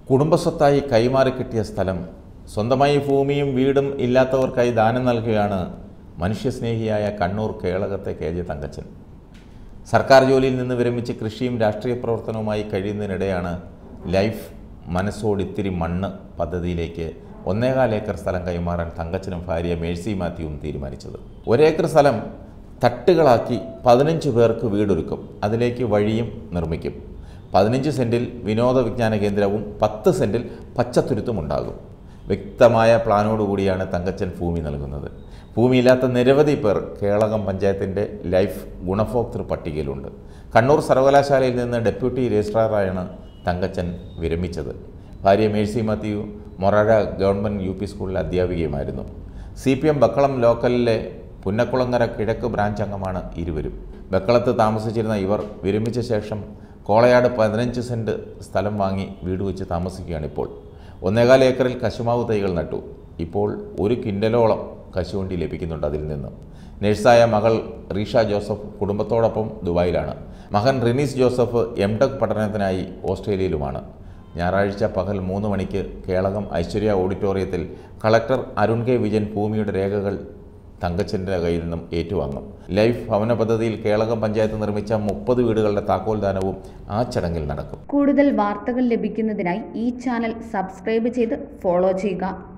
കുടുംബസ്വത്തായി കൈമാറി കിട്ടിയ സ്ഥലം സ്വന്തമായി ഭൂമിയും വീടും ഇല്ലാത്തവർക്കായി ദാനം നൽകുകയാണ് മനുഷ്യസ്നേഹിയായ കണ്ണൂർ കേളകത്തെ കെ ജെ തങ്കച്ചൻ സർക്കാർ ജോലിയിൽ നിന്ന് വിരമിച്ച് കൃഷിയും രാഷ്ട്രീയ പ്രവർത്തനവുമായി കഴിയുന്നതിനിടെയാണ് ലൈഫ് മനസ്സോടിത്തിരി മണ്ണ് പദ്ധതിയിലേക്ക് ഒന്നേകാൽ ഏക്കർ സ്ഥലം കൈമാറാൻ തങ്കച്ചനും ഭാര്യ മേഴ്സി മാത്യുവും തീരുമാനിച്ചത് ഒരേക്കർ സ്ഥലം തട്ടുകളാക്കി പതിനഞ്ച് പേർക്ക് വീടൊരുക്കും അതിലേക്ക് വഴിയും നിർമ്മിക്കും പതിനഞ്ച് സെൻറ്റിൽ വിനോദ വിജ്ഞാന കേന്ദ്രവും പത്ത് സെൻറ്റിൽ പച്ചത്തുരുത്തും ഉണ്ടാകും വ്യക്തമായ പ്ലാനോടുകൂടിയാണ് തങ്കച്ചൻ ഭൂമി നൽകുന്നത് ഭൂമിയില്ലാത്ത നിരവധി പേർ കേളകം പഞ്ചായത്തിൻ്റെ ലൈഫ് ഗുണഭോക്തൃ പട്ടികയിലുണ്ട് കണ്ണൂർ സർവകലാശാലയിൽ നിന്ന് ഡെപ്യൂട്ടി രജിസ്ട്രാറായാണ് തങ്കച്ചൻ വിരമിച്ചത് ഭാര്യ Mercy Mathew Morazha government U P സ്കൂളിലെ അധ്യാപികയുമായിരുന്നു സി പി എം ബക്കളം ലോക്കലിലെ പുന്നക്കുളങ്ങര കിഴക്ക് ബ്രാഞ്ച് അംഗമാണ് ഇരുവരും ബക്കളത്ത് താമസിച്ചിരുന്ന ഇവർ വിരമിച്ച ശേഷം കോളയാട് പതിനഞ്ച് സെൻറ്റ് സ്ഥലം വാങ്ങി വീട് വെച്ച് താമസിക്കുകയാണിപ്പോൾ ഒന്നേകാൽ ഏക്കറിൽ കശുമാവ് തൈകൾ നട്ടു ഇപ്പോൾ ഒരു കിൻഡലോളം കശുവണ്ടി ലഭിക്കുന്നുണ്ട് അതിൽ നിന്ന് നഴ്സായ മകൾ റീഷ ജോസഫ് കുടുംബത്തോടൊപ്പം ദുബായിലാണ് മകൻ റിനീസ് ജോസഫ് എം ടെക് പഠനത്തിനായി ഓസ്ട്രേലിയയിലുമാണ് ഞായറാഴ്ച പകൽ മൂന്ന് മണിക്ക് കേളകം ഐശ്വര്യ ഓഡിറ്റോറിയത്തിൽ കളക്ടർ അരുൺ കെ വിജയൻ ഭൂമിയുടെ രേഖകൾ തങ്കച്ചൻ്റെ കയ്യിൽ നിന്നും ഏറ്റുവാങ്ങും ലൈഫ് ഭവന പദ്ധതിയിൽ കേളകം പഞ്ചായത്ത് നിർമ്മിച്ച മുപ്പത് വീടുകളുടെ താക്കോൽദാനവും ആ ചടങ്ങിൽ നടക്കും കൂടുതൽ വാർത്തകൾ ലഭിക്കുന്നതിനായി ഈ ചാനൽ സബ്സ്ക്രൈബ് ചെയ്ത് ഫോളോ ചെയ്യുക